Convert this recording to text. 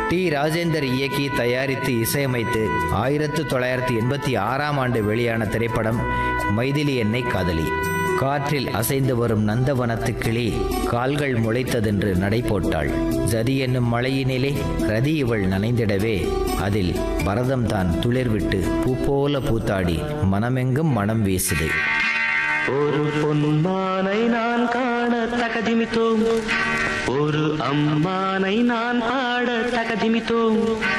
D Rajendar இயக்கி தயாரித்து இசையமைத்து ஆயிரத்து தொள்ளாயிரத்தி எண்பத்தி ஆறாம் ஆண்டு வெளியான திரைப்படம் மைதிலி என்னை காதலி காற்றில் அசைந்து வரும் நந்தவனத்து கிளி கால்கள் முளைத்ததென்று நடை போட்டாள் ஜதி என்னும் மழையினிலே ரதி இவள் நனைந்திடவே அதில் பரதம் தான் துளிர்விட்டு பூ போல பூத்தாடி மனமெங்கும் மனம் வீசுது ஒரு பொன்மானை நான் காண தகதிமித்தோம் ஒரு அம்மானை நான் பாட தகதிமித்தோம்